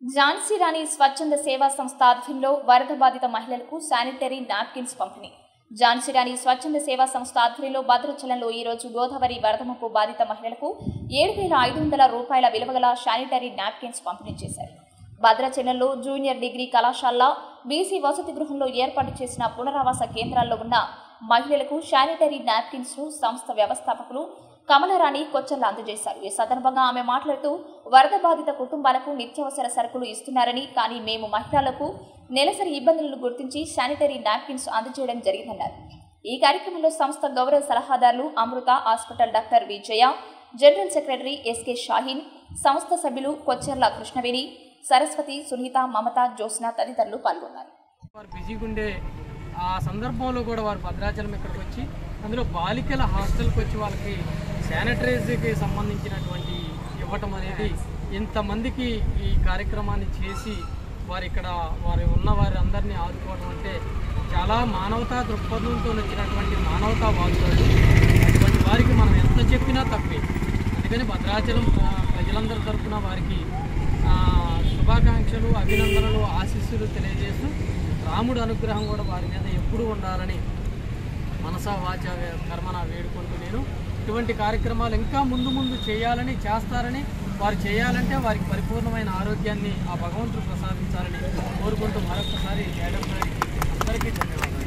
ఝాన్సీ రాణి స్వచ్ఛంద సేవా సంస్థ ఆధ్వర్యంలో వరద బాధిత మహిళలకు శానిటరీ నాప్కిన్స్ పంపిణీ ఝాన్సీ రాణి స్వచ్ఛంద సేవా సంస్థ ఆధ్వర్యంలో భద్రాచలంలో ఈ రోజు గోదావరి వరద ముప్పు బాధిత మహిళలకు ఏడు వేల ఐదు వందల రూపాయల విలువగల శానిటరీ నాప్కిన్స్ పంపిణీ చేశారు భద్రాచలంలో జూనియర్ డిగ్రీ కళాశాల బీసీ వసతి గృహంలో ఏర్పాటు చేసిన పునరావాస కేంద్రాల్లో ఉన్న మహిళలకు శానిటరీ నాప్కిన్స్ ను సంస్థ వ్యవస్థాపకులు కమలరాణి కొచ్చర్ల అందజేశారు ఈ సందర్భంగా ఆమె మాట్లాడుతూ వరద బాధిత కుటుంబాలకు నిత్యావసర సరుకులు ఇస్తున్నారని కానీ మేము మహిళలకు నెలసరి ఇబ్బందులను గుర్తించి శానిటరీ నాప్కిన్స్ అందజేయడం జరిగిందన్నారు ఈ కార్యక్రమంలో సంస్థ గౌరవ సలహాదారులు Amrita hospital doctor Vijaya general secretary SK Shaheen సంస్థ సభ్యులు కొచ్చెర్ల కృష్ణవేణి సరస్వతి సునీత మమత జ్యోత్స్న తదితరులు పాల్గొన్నారు వారు బిజీగా ఉండే ఆ సందర్భంలో కూడా వారు భద్రాచలం ఇక్కడికి వచ్చి అందులో బాలికల హాస్టల్కి వచ్చి వాళ్ళకి శానిటైజర్కి సంబంధించినటువంటి ఇవ్వటం అనేది ఇంతమందికి ఈ కార్యక్రమాన్ని చేసి వారు ఇక్కడ వారు ఉన్న వారి అందరినీ ఆదుకోవడం అంటే చాలా మానవతా దృక్పథంతో వచ్చినటువంటి మానవతా వాదులు అటువంటి వారికి మనం ఎంత చెప్పినా తప్పే అందుకని భద్రాచలం ఆ, ప్రజలందరి తరఫున వారికి ఆ, శుభాకాంక్షలు అభినందనలు ఆశీస్సులు తెలియజేస్తూ రాముడు అనుగ్రహం కూడా వారి మీద ఎప్పుడూ ఉండాలని మనసా వాచ కర్మన వేడుకుంటూ నేను ఇటువంటి కార్యక్రమాలు ఇంకా ముందు ముందు చేయాలని చేస్తారని వారు చేయాలంటే వారికి పరిపూర్ణమైన ఆరోగ్యాన్ని ఆ భగవంతుడు ప్రసాదించాలని కోరుకుంటూ మరొకసారి మేడం గారికి అందరికీ ధన్యవాదాలు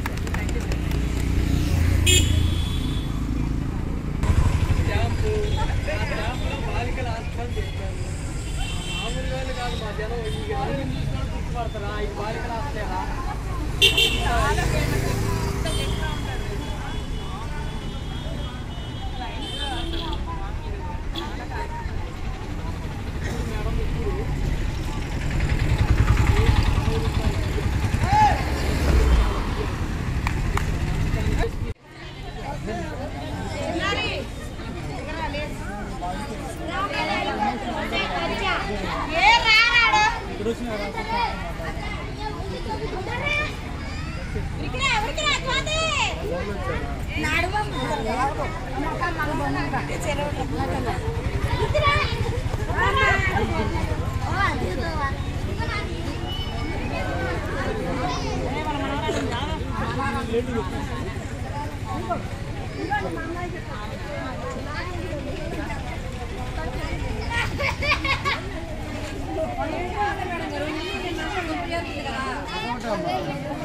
క్యాంపు ఆ క్యాంపులో బాలికల హాస్పిటల్ చెప్పారు మామూలుగా కాదు మా జనం ఈ ఆరోగ్యం చూసుకొని గుర్తుపడతారా ఈ బాలికల హాస్పిటల్ కదా